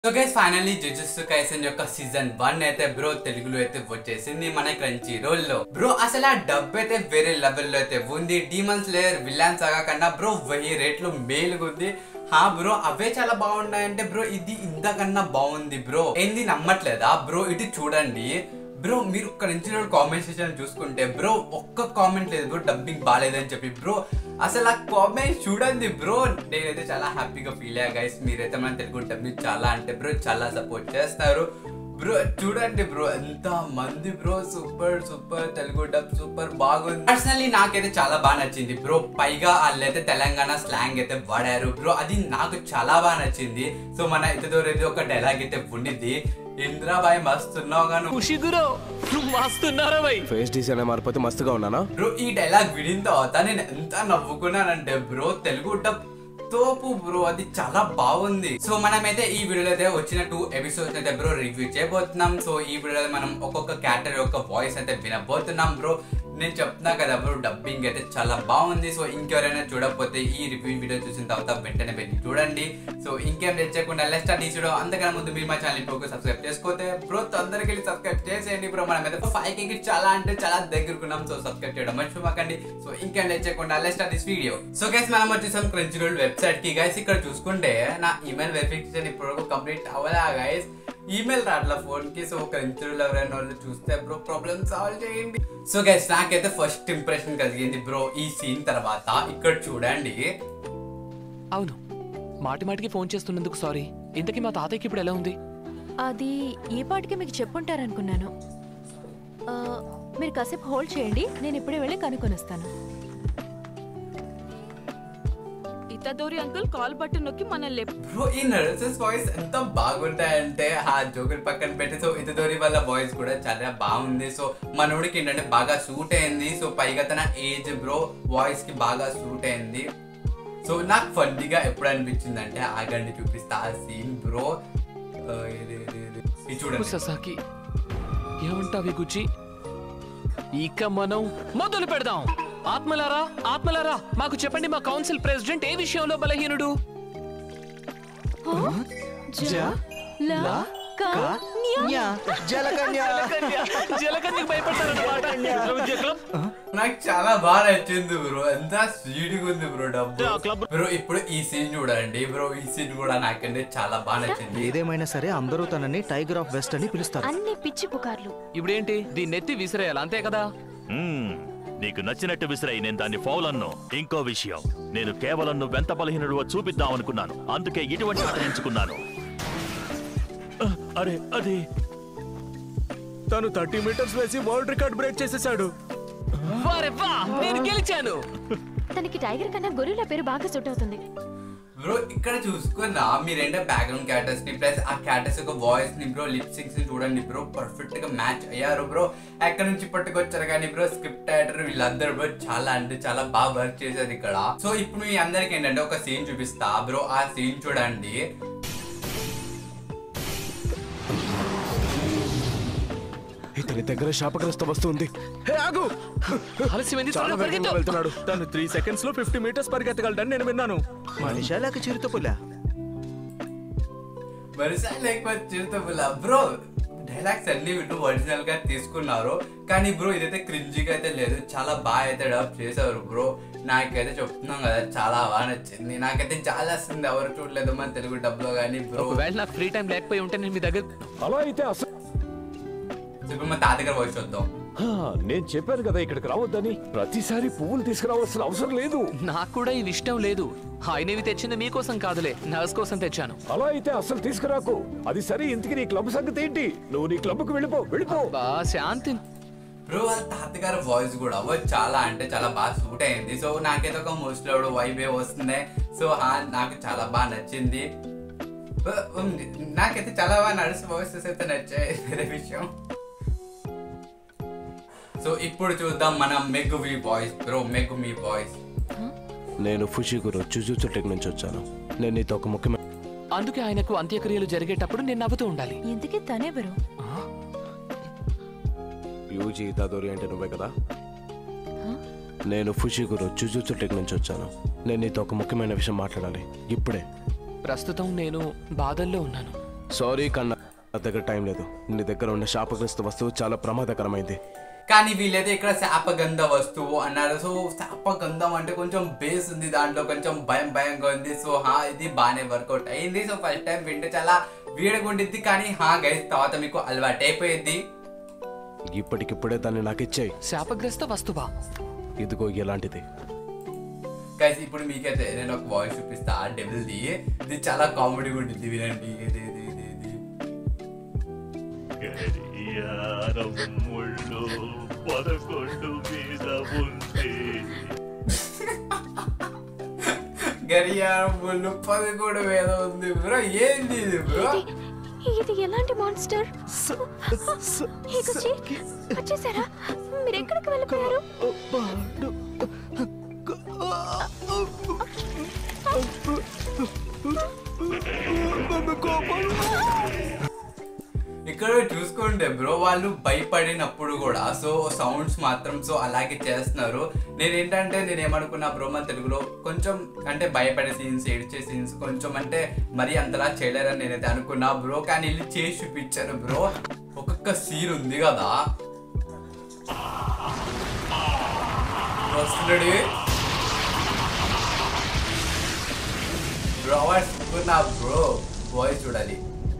So guys finally Jujutsu Kaisen యొక్క season one అయితే bro తెలుగులో అయితే వచ్చేసింది మన క్రంచీ రోల్ లో బ్రో అసలు ఆ డబ్ అయితే వేరే లెవెల్ లో అయితే ఉంది డీమన్స్ లేయర్ విలన్ సాగా కన్నా బ్రో వెయ్యి రేట్లు మేలుగా ఉంది హా బ్రో అవే చాలా బాగున్నాయంటే బ్రో ఇది ఇంతకన్నా బాగుంది బ్రో ఏంది నమ్మట్లేదా బ్రో ఇటు చూడండి బ్రో మీరు ఒక్క నుంచి కామెంట్ సెక్షన్ చూసుకుంటే బ్రో ఒక్క కామెంట్ లేదు బ్రో డబ్బింగ్ బాగాలేదని చెప్పి బ్రో అసలు ఆ కామెంట్ చూడండి బ్రో నేనైతే చాలా హ్యాపీగా ఫీల్ అయ్యా గైస్ మీరైతే మన తెలుగు డబ్బింగ్ చాలా అంటే బ్రో చాలా సపోర్ట్ చేస్తారు బ్రో చూడండి బ్రో ఎంత మంది bro super super Telugu dub super బాగుంది పర్సనల్లీ నాకైతే చాలా బాగా నచ్చింది బ్రో పైగా వాళ్ళైతే తెలంగాణ స్లాంగ్ అయితే వాడారు బ్రో అది నాకు చాలా బాగా నచ్చింది సో మన ఇతదోరేది ఒక డైలాగ్ అయితే ఉండిద్ది ఇంద్రాబాయ్ మస్తున్నావు గాను ఖుషి గురు నువ్వు మస్తున్నారా భయ్ ఫేస్ డిజైన్ మారిపోతే మస్తుగా ఉన్నానా బ్రో ఈ డైలాగ్ విడిన తర్వాత నేను ఎంత నవ్వుకున్నానంటే బ్రో తెలుగు డబ్ తోపు బ్రో అది చాలా బాగుంది సో మనమైతే ఈ వీడియోలో అయితే వచ్చిన టూ ఎపిసోడ్స్ అయితే బ్రో రివ్యూ చేయబోతున్నాం సో ఈ వీడియోలో మనం ఒక్కొక్క క్యారెక్టర్ యొక్క వాయిస్ అయితే వినబోతున్నాం బ్రో నేను చెప్తున్నా కదా బ్రో డబ్బింగ్ అయితే చాలా బాగుంది సో ఇంకెవరైనా చూడకపోతే ఈ రివ్యూ వీడియో చూసిన తర్వాత వెంటనే వెళ్ళి చూడండి సో ఇంకేం తెచ్చకుండా లెస్ట్ స్టార్ట్ చూడడం అంతకన్నా ముందు మీరు మా ఛానల్ ఇప్పుడు సబ్స్క్రైబ్ చేసుకోతే బ్రో తొందరకి వెళ్ళి సబ్స్క్రైబ్ చేసేయండి బ్రో మనం అయితే ఫైవ్ కి చాలా అంటే చాలా దగ్గరకున్నాం సో సబ్స్క్రైబ్ చేయడం మర్చిపోకండి సో ఇంకేం తెచ్చకుండా లెస్ట్ start this video so guys మనం వచ్చేసాం క్రంచ్ రోల్ వెబ్సైట్ కి గైస్ ఇక్కడ చూసుకుంటే నా ఈమెయిల్ వెరిఫికేషన్ ఇప్పుడు కంప్లీట్ అవ్వదా గైస్ ఈమెయిల్ రాట్ల ఫోన్ కి సో క్రంచ్ రోల్ ఎవరైనా వాళ్ళు చూస్తే బ్రో ప్రాబ్లమ్ సాల్వ్ చేయండి సో గైస్ నాకైతే ఫస్ట్ ఇంప్రెషన్ కలిగింది బ్రో ఈ సీన్ తర్వాత ఇక్కడ చూడండి అవును మాటి మాటికి ఫోన్ చేస్తున్నందుకు సారీ ఇంతకీ మా తాతయ్యకి ఇప్పుడు ఎలా ఉంది అది ఈ పాటికి మీకు చెప్పుంటారనుకున్నాను ఆ, మీరు కాసేపు హోల్డ్ చేయండి నేను ఇప్పుడే వెళ్ళి కనుక్కొని వస్తాను ఇతదోరి అంకుల్ కాల్ బటన్ నొక్కి మనల్ని లేపు బ్రో ఈ నర్సెస్ వాయిస్ ఎంత బాగుంటాయంటే ఆ జోకులు పక్కన పెట్టి సో ఇతదోరి వాళ్ళ వాయిస్ కూడా చాలా బాగుంది సో మనోడికి ఏంటంటే బాగా సూట్ అయింది సో పైగా తన ఏజ్ బ్రో వాయిస్ కి బాగా సూట్ అయింది సో నాకు ఫండిగా ఎప్పుడు అనిపించింది అంటే ఆగండి చూపిస్తా ఆ సీన్ బ్రో ఇది ఇది ఇది ఇది చూడండి ససాకి ఏమంటావి గుచ్చి ఇక మనం మొదలు పెడదాం ఆత్మలారా ఆత్మలారా మాకు చెప్పండి మా కౌన్సిల్ ప్రెసిడెంట్ ఏ విషయంలో బలహీనుడు లా, కా, న్యా. జలకన్యకు భయపడతారన్నమాట నాకు చాలా బాగా నచ్చింది బ్రో ఎంత స్వీట్ గా ఉంది బ్రో డబ్బు బ్రో ఇప్పుడు ఈ సీన్ చూడండి బ్రో ఈ సీన్ కూడా నాకంటే చాలా బాగా నచ్చింది ఏదేమైనా సరే అందరూ తనని టైగర్ ఆఫ్ వెస్ట్ అని పిలుస్తారు అన్ని పిచ్చి పుకార్లు ఇప్పుడేంటి దీన్ని ఎత్తి విసిరేయాలి అంతే కదా మ్మ్. నీకు నచ్చినట్టు విసిరాయి నేను దాన్ని ఫౌల్ అన్ను ఇంకో విషయం నేను కేవలం నువ్వెంత బలహీనుడువో చూపిద్దాం అనుకున్నాను అందుకే ఇటువంటి ఆట ఎంచుకున్నాను అహ్, అరే అది తను థర్టీ మీటర్స్ వేసి వరల్డ్ రికార్డ్ బ్రేక్ చేసేసాడు వారే వా నేను గెలిచాను తనకి టైగర్ కన్నా గొరిలా పేరు బాగా సూట్ అవుతుంది బ్రో ఇక్కడ చూసుకున్నా మీరేంటే బ్యాక్గ్రౌండ్ క్యారెక్టర్స్ ని ప్లస్ ఆ క్యారెక్టర్స్ యొక్క వాయిస్ ని బ్రో లిప్ సింగ్స్ ని చూడండి బ్రో పర్ఫెక్ట్ గా మ్యాచ్ అయ్యారు బ్రో ఎక్కడ నుంచి పట్టుకొచ్చారు కానీ బ్రో స్క్రిప్ట్ రైటర్ వీళ్ళందరూ బ్రో చాలా అంటే చాలా బాగా వర్క్ చేశారు ఇక్కడ సో ఇప్పుడు మీ అందరికి ఏంటంటే ఒక సీన్ చూపిస్తా బ్రో ఆ సీన్ చూడండి ఇతని దగ్గర శాపగ్రస్త వస్తువు ఉంది హే ఆగు ఆలస్యమైంది చాలా త్వరగా వేగంగా పరిగెత్తు. వెళ్తున్నాడు తను త్రీ సెకండ్స్ లో ఫిఫ్టీ మీటర్స్ పరిగెత్తగలడని నేను విన్నాను మనిషా లేక చిరుతపులా వరుస లేకపోతే చిరుతపుల బ్రో డైలాగ్స్ అన్ని వీళ్ళు ఒరిజినల్ గా తీసుకున్నారు కానీ బ్రో ఇదైతే క్రింజిగా అయితే లేదు చాలా బాగా అయితే డబ్ చేశారు బ్రో నాకైతే చెప్తున్నాం కదా చాలా బాగా నచ్చింది నాకైతే చాలా వస్తుంది ఎవరు చూడలేదు మన తెలుగు డబ్ లో కానీ బ్రో ఒకవేళ నాకు ఫ్రీ టైం లేకపోయి ఉంటే నేను మీ దగ్గర అలా అయితే అసలు ఇప్పుడు మా తాతగారు వాయిస్ చూద్దాం హా, నేను చెప్పాను కదా ఇక్కడికి రావద్దని ప్రతిసారి పువ్వులు తీసుకురావాల్సిన అవసరం లేదు నాకు కూడా ఇది ఇష్టం లేదు ఆయనవి తెచ్చింది మీకోసం కాదులే నర్స్ కోసం తెచ్చాను అలా అయితే అసలు తీసుకురాకు అది సరే ఇంతకి నీ క్లబ్ సంగతి ఏంటి నువ్వు నీ క్లబ్కు వెళ్ళిపో వెళ్ళిపో బా శాంతి బ్రో వాళ్ళ తాతగారు వాయిస్ కూడా ఓ చాలా అంటే చాలా బాగా సూట్ అయింది సో నాకైతే ఒక మోస్ట్లోడు వైబే వస్తుంది సో ఆ నాకు చాలా బాగా నచ్చింది ఓ, ఉమ్, నాకైతే చాలా బాగా నడుసు వాయిసెస్ అయితే నచ్చాయి వేరే విషయం సో ఇప్పుడు చూద్దాం మన Megumi voice bro Megumi voice నేను ఫుషిగురు జుజుత్సు టెక్ నుంచి వచ్చాను నేను నీతో ఒక ముఖ్యమైన అందుకే ఆయనకు అంత్యక్రియలు జరిగేటప్పుడు నేను నవ్వుతూ ఉండాలి ఎందుకే తనెవరు యూజీ ఇతాదోరి అంటే నువ్వే కదా నేను ఫుషిగురు జుజుత్సు టెక్ నుంచి వచ్చాను నేను నీతో ఒక ముఖ్యమైన విషయం మాట్లాడాలి ఇప్పుడే ప్రస్తుతం నేను బాధల్లో ఉన్నాను సారీ కన్నా నా దగ్గర టైం లేదు నీ దగ్గర ఉన్న శాపగ్రస్త వస్తువు చాలా ప్రమాదకరమైంది కానీ వీళ్ళైతే ఇక్కడ శాపగంధ వస్తువు అన్నారు సో శాపగంధం అంటే కొంచెం బేస్ ఉంది దాంట్లో కొంచెం భయం భయంగా ఉంది సో హా ఇది బాగానే వర్కౌట్ అయింది సో ఫస్ట్ టైం వింటే చాలా వీడిగా ఉండిద్ది కానీ హా గైస్ తర్వాత మీకు అలవాటు అయిపోయింది ఇప్పటికిప్పుడే దాన్ని నాకు ఇచ్చేయి శాపగ్రస్త వస్తువా ఇదిగో ఎలాంటిది గైస్ ఇప్పుడు మీకైతే నేను ఒక వాయిస్ చూపిస్తా ఆ డెవిల్ది ఇది చాలా కామెడీగా ఉంటుంది వినండి ఇది ఇది ఇది ఇది గడియారం ముళ్ళు పదకొండు మీద ఉంది గడియారం ముళ్ళు పదకొండు వేల ఉంది బ్రో ఏంది ఇది బ్రో ఇది ఎలాంటి మాన్స్టర్ వచ్చేసారా మీరు ఎక్కడికి వెళ్ళిపోయారు ఇక్కడ చూసుకుంటే బ్రో వాళ్ళు భయపడినప్పుడు కూడా సో సౌండ్స్ మాత్రం సో అలాగే చేస్తున్నారు నేను ఏంటంటే నేను ఏమనుకున్నా బ్రో మన తెలుగులో కొంచెం అంటే భయపడే సీన్స్ ఏడ్చే సీన్స్ కొంచెం అంటే మరీ అంతలా చేయలేరని నేనైతే అనుకున్నా బ్రో కానీ వెళ్ళి చేసి చూపించారు బ్రో ఒక్కొక్క సీన్ ఉంది కదా వస్తున్నాడు బ్రో నా బ్రో వాయిస్ చూడాలి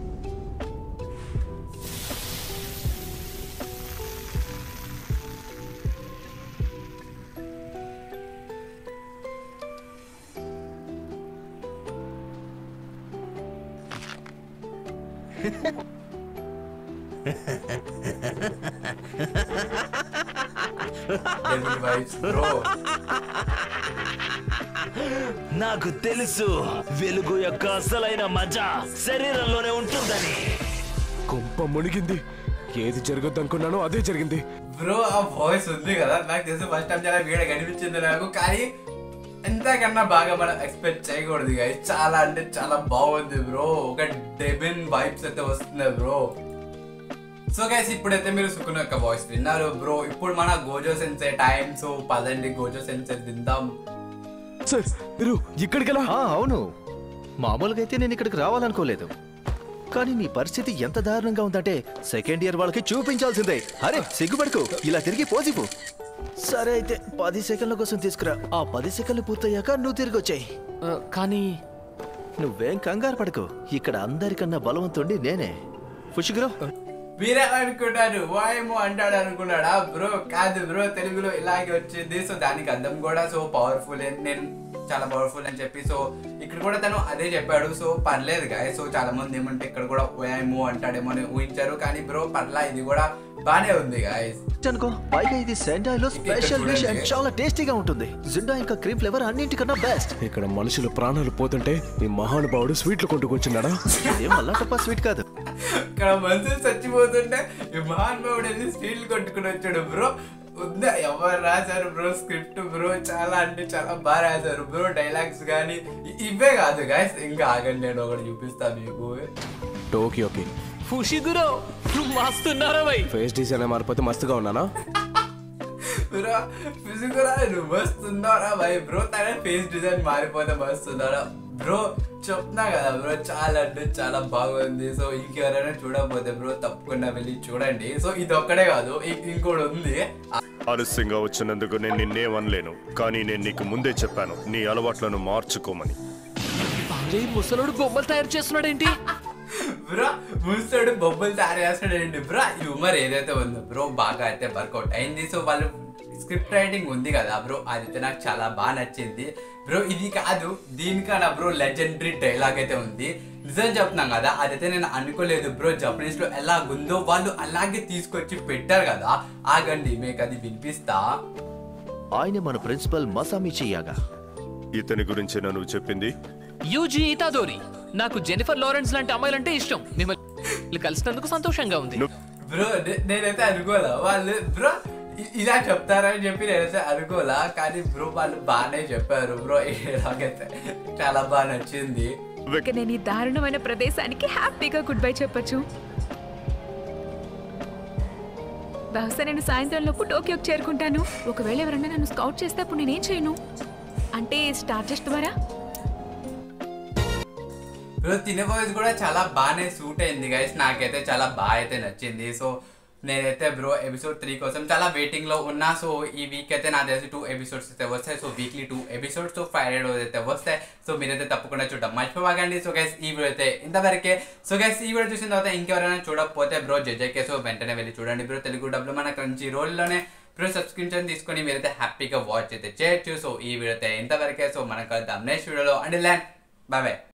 Devil vibes, bro. నాకు తెలుసు వెలుగు యొక్క అసలైన మజా శరీరంలోనే ఉంటుందని కొంప మునిగింది ఏది జరగద్దు అనుకున్నానో అదే జరిగింది బ్రో ఆ వాయిస్ ఉంది కదా నాకు తెలిసి ఫస్ట్ టైం చాలా వీడ కనిపించింది నాకు కానీ ఎంతకన్నా బాగా మనం ఎక్స్పెక్ట్ చేయకూడదు guys. చాలా అంటే చాలా బాగుంది బ్రో ఒక డెబిన్ వైబ్స్ అయితే వస్తున్నాయి బ్రో సో గైస్ ఇప్పుడైతే మీరు సుకున్ యొక్క వాయిస్ విన్నారు బ్రో ఇప్పుడు మన గోజో సెన్సే టైం సో పదండి గోజో సెన్సే తిందాం సార్ మీరు ఇక్కడికెలా ఆ, అవును మామూలుగా అయితే నేను ఇక్కడికి రావాలనుకోలేదు కానీ నీ పరిస్థితి ఎంత దారుణంగా ఉందంటే సెకండ్ ఇయర్ వాళ్ళకి చూపించాల్సిందే అరే సిగ్గుపడుకు ఇలా తిరిగి పోజిపు సరే అయితే పది సెకండ్ల కోసం తీసుకురా ఆ పది సెకండ్లు పూర్తయ్యాక నువ్వు తిరిగి వచ్చాయి ఆ, కానీ నువ్వేం కంగారు పడకు ఇక్కడ అందరికన్నా బలవంతుండి నేనే పుషిగురో మీరే అనుకుంటారు వాయేమో అంటాడు అనుకున్నాడా బ్రో కాదు బ్రో తెలుగులో ఇలాగే వచ్చింది సో దానికి అర్థం కూడా సో పవర్ఫుల్ నేను చాలా పవర్ఫుల్ అని చెప్పి సో ఇక్కడ కూడా తను అదే చెప్పాడు సో పర్లేదు గాయ సో చాలా మంది ఏమంటే ఇక్కడ కూడా ఓయేమో అంటాడేమో అని ఊహించారు కానీ బ్రో పర్లా ఇది కూడా బానే ఉంది గాయస్ అనుకో పైగా ఇది సెండాయిలో స్పెషల్ డిష్ అండ్ చాలా టేస్టీగా ఉంటుంది జిండా ఇంకా క్రీమ్ ఫ్లేవర్ అన్నింటికన్నా బెస్ట్ ఇక్కడ మనుషుల ప్రాణాలు పోతుంటే ఈ మహానుభావుడు స్వీట్లు కొట్టుకొచ్చిండా ఇదేం మల్లాటప్ప స్వీట్ కాదు ఇక్కడ మనుషులు చచ్చిపోతుంటే ఈ మహానుభావుడు వెళ్ళి స్టీల్ కొట్టుకుని వచ్చాడు బ్రో ఉందా ఎవరు రాశారు బ్రో స్క్రిప్ట్ బ్రో చాలా అంటే చాలా బాగా రాశారు బ్రో డైలాగ్స్ కానీ ఇ- ఇవే కాదు గాయస్ ఇంకా ఆగండి నేను ఒకటి చూపిస్తాను మీకు టోకియోకి ఫుషిగురో మస్తున్నారా భయ్ ఫేస్ డిజైన్ మారిపోతే మస్తుగా ఉన్నానా బ్రో ఫిజికల్ నువ్వు మస్తున్నారా భయ్ బ్రో తన ఫేస్ డిజైన్ మారిపోతే మస్తున్నారా బ్రో చెప్తున్నా కదా బ్రో చాలా అంటే చాలా బాగుంది సో ఇంకెవరైనా చూడకపోతే బ్రో తప్పకుండా వెళ్ళి చూడండి సో ఇది ఒక్కడే కాదు ఇ- ఇంకోటి ఉంది ఆలస్యంగా వచ్చినందుకు నేను నిన్నేమనలేను కానీ నేను నీకు ముందే చెప్పాను నీ అలవాట్లను మార్చుకోమని రే ముసలోడు బొమ్మలు తయారు చేస్తున్నాడేంటి బ్రో ముస్తాడు బొబ్బలు తయారు చేస్తాడండి బ్రో హ్యూమర్ ఏదైతే ఉందో బ్రో బాగా అయితే వర్కౌట్ అయింది సో వాళ్ళు స్క్రిప్ట్ రైటింగ్ ఉంది కదా బ్రో అదైతే నాకు చాలా బాగా నచ్చింది బ్రో ఇది కాదు దీనికన్నా బ్రో లెజెండరీ డైలాగ్ అయితే ఉంది నిజం చెప్తున్నాం కదా అదైతే నేను అనుకోలేదు బ్రో జపనీస్ లో ఎలా ఉందో వాళ్ళు అలాగే తీసుకొచ్చి పెట్టారు కదా ఆగండి మీకు అది వినిపిస్తా ఆయన మన ప్రిన్సిపల్ మసామిచి యాగా ఇతని గురించి నువ్వు చెప్పింది యూజీ ఇతాదోరి నాకు జెనిఫర్ లారెన్స్ లాంటి అమ్మాయిలంటే ఇష్టం మిమ్మల్ని కలిసినందుకు సంతోషంగా ఉంది నువ్వు బ్రో నే- నేనైతే అనుకోలే వాళ్ళు బ్రో ఇ- ఇలా చెప్తారని చెప్పి నేనైతే అనుకోలా కానీ బ్రో వాళ్ళు బాగానే చెప్పారు బ్రో ఇలాగైతే చాలా బాగా నచ్చింది ఇక నేను ఈ దారుణమైన ప్రదేశానికి హ్యాపీగా గుడ్ బై చెప్పొచ్చు బహుశా నేను సాయంత్రంలోపు టోక్యోకి చేరుకుంటాను ఒకవేళ ఎవరైనా నన్ను స్కౌట్ చేస్తే అప్పుడు నేనేం చేయను అంటే స్టార్ జస్ట్ ద్వారా బ్రో తినే వాయిస్ కూడా చాలా బాగానే సూట్ అయింది గైస్ నాకైతే చాలా బాగా అయితే నచ్చింది సో నేనైతే బ్రో ఎపిసోడ్ త్రీ కోసం చాలా వెయిటింగ్ లో ఉన్నా సో ఈ వీక్ అయితే నా తెలిసి టూ ఎపిసోడ్స్ అయితే వస్తాయి so weekly two episodes so Friday రోజు అయితే వస్తాయి సో మీరైతే తప్పకుండా చూడడం మర్చిపోవాకండి సో గైస్ ఈ వీడియో అయితే ఇంతవరకే సో గైస్ ఈ వీడియో చూసిన తర్వాత ఇంకెవరైనా చూడకపోతే బ్రో జడ్జకే సో వెంటనే వెళ్ళి చూడండి బ్రో తెలుగు డబ్బులు మన క్రంచి రోల్లోనే బ్రో సబ్స్క్రిప్షన్ తీసుకొని మీరైతే హ్యాపీగా వాచ్ అయితే చేయొచ్చు సో ఈ వీడియో అయితే ఇంతవరకే సో మనకు కలుద్దాం నెక్స్ట్ వీడియోలో అండ్ ల్యాండ్ బాయ్ బాయ్